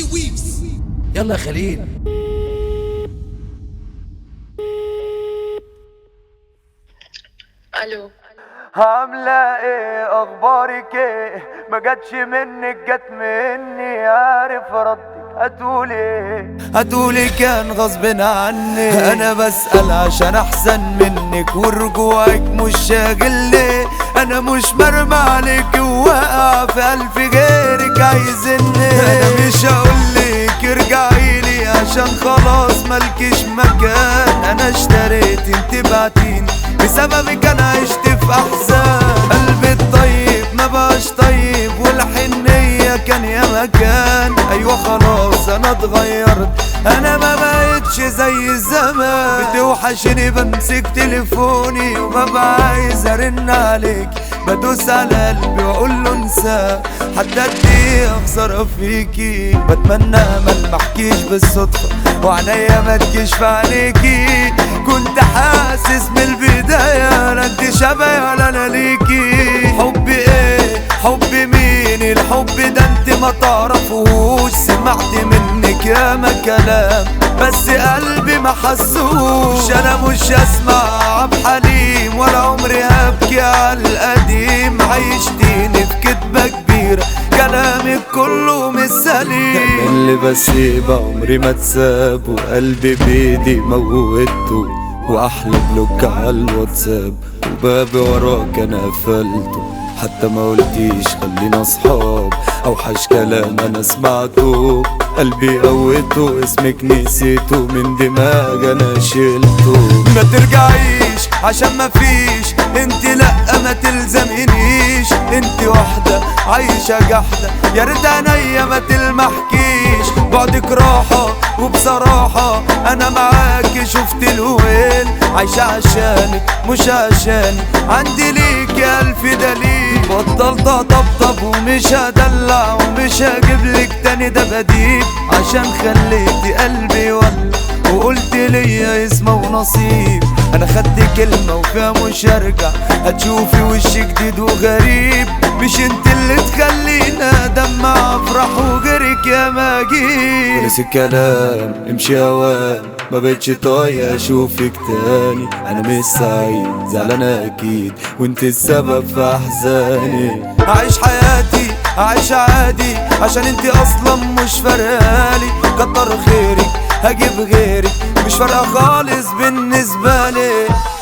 يلا يا خليل الو عاملة ايه اخبارك ايه ما جاتش منك جت مني عارف ردك هتقول ايه هتقولي كان غصب عني انا بسأل عشان احسن منك ورجوعك مش شاغلني انا مش مرمى عليك وواقع في الف غيرك عايزني انا مش هقولك ارجعيلي عشان خلاص ملكش مكان انا اشتريت انت بعتيني بسببك انا عشت في احزان قلبي الطيب ما بقاش طيب والحنية كان يا مكان ايوه خلاص انا اتغيرت انا ما بقتش زي زمان بتوحشني بمسك تليفوني وببقى عايز ارن عليك بدوس على قلبي واقول له انساه حتى ادي اخسر فيكي بتمنى ما المحكيش بالصدفة وعينيا ما تجيش في عينيكي كنت حاسس من البداية لا انت شبهي ولا انا ليكي حب ايه حب مين الحب ده انت ما تعرفوش سمعت منك ياما كلام بس قلبي ما حسوش انا مش اسمع عبد حليم ولا عمري هبكي على القديم عيشتيني في كدبة كبيرة كلامك كله مش سليم اللي بسيب عمري ما تساب وقلبي بيدي موته واحلى بلوك على الواتساب وبابي وراك انا قفلته حتى ما قلتيش خلينا اصحاب اوحش كلام انا سمعته قلبي قوته اسمك نسيته من دماغ انا شلته ما ترجعيش عشان ما فيش انت لا ما تلزمينيش انت واحدة عايشة جحدة يا ريت عينيا ما تلمحكيش بعدك راحة وبصراحة انا معاكي شفت الويل عايشة عشانك مش عشاني عندي ليك الف دليل بطلت اطبطب ومش هدلع ومش هجيب لك تاني ده بديل عشان خليتي قلبي يولع وقلت ليا اسمه ونصيب انا خدت كلمة وفيها مش هرجع هتشوفي وش جديد وغريب مش انت اللي تخلينا دمع افرح وغيرك يا ماجي نسي الكلام امشي اوان ما بقتش طايق اشوفك تاني انا مش سعيد زعلان اكيد وانت السبب في احزاني اعيش حياتي اعيش عادي عشان انت اصلا مش فارقالي كتر خيرك هجيب غيرك مش فارقه خالص بالنسبه لي